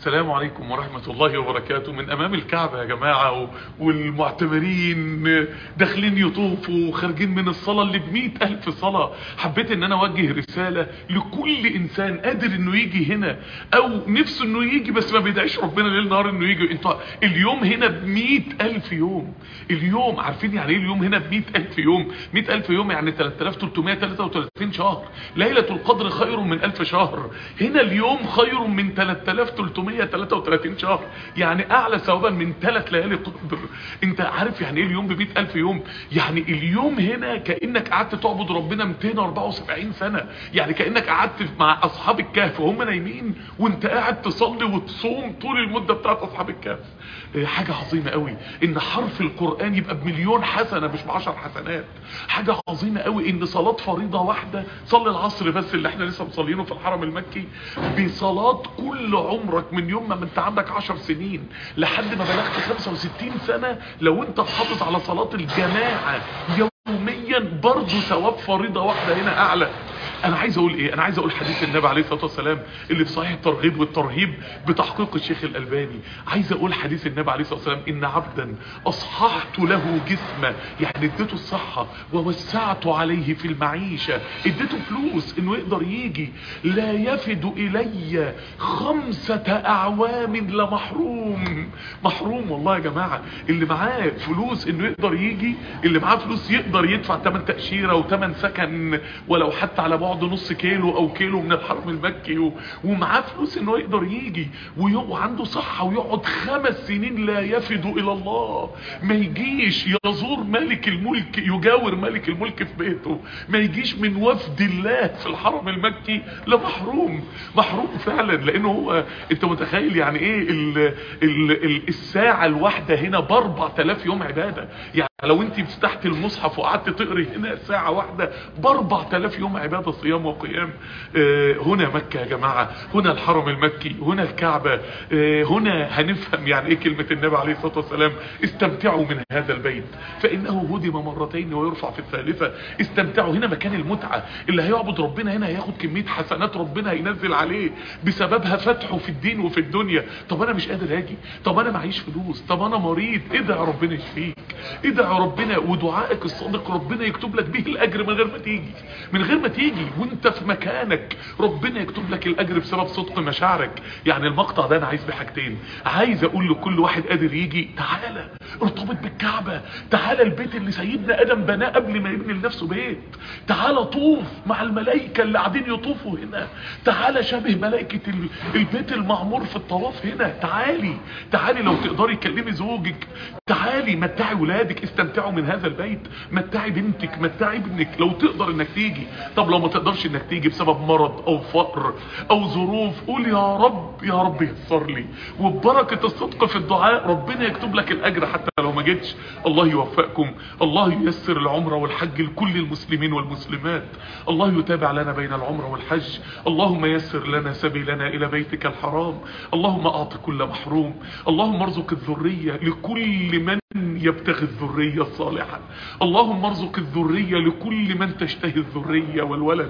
السلام عليكم ورحمة الله وبركاته من امام الكعبة يا جماعة و- والمعتمرين داخلين يطوفوا وخارجين من الصلاة اللي بمئة الف صلاة حبيت ان انا اوجه رسالة لكل انسان قادر انه يجي هنا او نفسه انه يجي بس ما بيدعيش ربنا ليل نهار انه يجي انت اليوم هنا بمئة الف يوم اليوم عارفين يعني ايه اليوم هنا بمئة الف يوم مئة الف يوم يعني 3333 شهر ليلة القدر خير من الف شهر هنا اليوم خير من 3333 شهر يعني اعلى ثوابا من ثلاث ليالي قدر انت عارف يعني ايه اليوم ب الف يوم يعني اليوم هنا كانك قعدت تعبد ربنا 274 سنه يعني كانك قعدت مع اصحاب الكهف وهم نايمين وانت قاعد تصلي وتصوم طول المده بتاعت اصحاب الكهف اه، حاجه عظيمه قوي ان حرف القران يبقى بمليون حسنه مش بعشر حسنات حاجه عظيمه قوي ان صلاه فريضه واحده صلي العصر بس اللي احنا لسه مصلينه في الحرم المكي بصلاه كل عمرك من يوم ما انت عندك 10 سنين لحد ما بلغت 65 سنه لو انت محافظ على صلاه الجماعه يوميا برضه ثواب فريضه واحده هنا اعلى انا عايز اقول ايه انا عايز اقول حديث النبي عليه الصلاه والسلام اللي في صحيح الترغيب والترهيب بتحقيق الشيخ الالباني عايز اقول حديث النبي عليه الصلاه والسلام ان عبدا اصححت له جسمه يعني اديته الصحه ووسعت عليه في المعيشه اديته فلوس انه يقدر يجي لا يفد الي خمسه اعوام لمحروم محروم والله يا جماعه اللي معاه فلوس انه يقدر يجي اللي معاه فلوس يقدر يدفع ثمن تاشيره وثمن سكن ولو حتى على بعد نص كيلو او كيلو من الحرم المكي و... ومعاه فلوس انه يقدر يجي وي- وعنده صحه ويقعد خمس سنين لا يفد الى الله ما يجيش يزور ملك الملك يجاور ملك الملك في بيته ما يجيش من وفد الله في الحرم المكي لمحروم محروم فعلا لانه هو انت متخيل يعني ايه ال... ال... ال... الساعه الواحده هنا ب 4000 يوم عباده يعني لو انت فتحت المصحف وقعدت تقري هنا ساعه واحده ب 4000 يوم عباده صيام وقيام آه، هنا مكه يا جماعه هنا الحرم المكي هنا الكعبه آه، هنا هنفهم يعني ايه كلمه النبي عليه الصلاه والسلام استمتعوا من هذا البيت فانه هدم مرتين ويرفع في الثالثه استمتعوا هنا مكان المتعه اللي هيعبد ربنا هنا هياخد كميه حسنات ربنا هينزل عليه بسببها فتحه في الدين وفي الدنيا طب انا مش قادر اجي طب انا معيش فلوس طب انا مريض ادعي ربنا يشفيك ادعي ربنا ودعائك الصادق ربنا يكتب لك به الاجر من غير ما تيجي من غير ما تيجي وانت في مكانك ربنا يكتب لك الاجر بسبب صدق مشاعرك يعني المقطع ده انا عايز بحاجتين عايز اقول لكل واحد قادر يجي تعالى ارتبط بالكعبه تعالى البيت اللي سيدنا ادم بناه قبل ما يبني لنفسه بيت تعالى طوف مع الملائكه اللي قاعدين يطوفوا هنا تعالى شبه ملائكه ال- البيت المعمور في الطواف هنا تعالي تعالي لو تقدري كلمي زوجك تعالي متعي ولادك استمتعوا من هذا البيت متعي بنتك متعي ابنك لو تقدر انك تيجي طب لو ما تقدرش انك تيجي بسبب مرض او فقر او ظروف قول يا رب يا رب يسر لي وببركة الصدق في الدعاء ربنا يكتب لك الاجر حتى لو ما جيتش الله يوفقكم الله ييسر العمرة والحج لكل المسلمين والمسلمات الله يتابع لنا بين العمرة والحج اللهم يسر لنا سبيلنا الى بيتك الحرام اللهم اعط كل محروم اللهم ارزق الذرية لكل من يبتغي الذرية الصالحة اللهم ارزق الذرية لكل من تشتهي الذرية والولد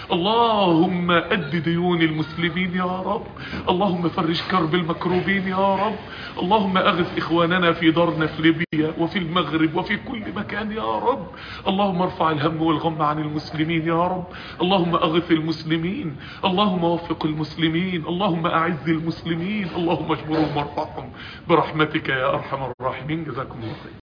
اللهم أد ديون المسلمين يا رب اللهم فرج كرب المكروبين يا رب اللهم أغث إخواننا في دارنا في ليبيا وفي المغرب وفي كل مكان يا رب اللهم ارفع الهم والغم عن المسلمين يا رب اللهم أغث المسلمين اللهم وفق المسلمين اللهم أعز المسلمين اللهم اجبرهم وارفعهم برحمتك يا أرحم الراحمين جزاكم الله خير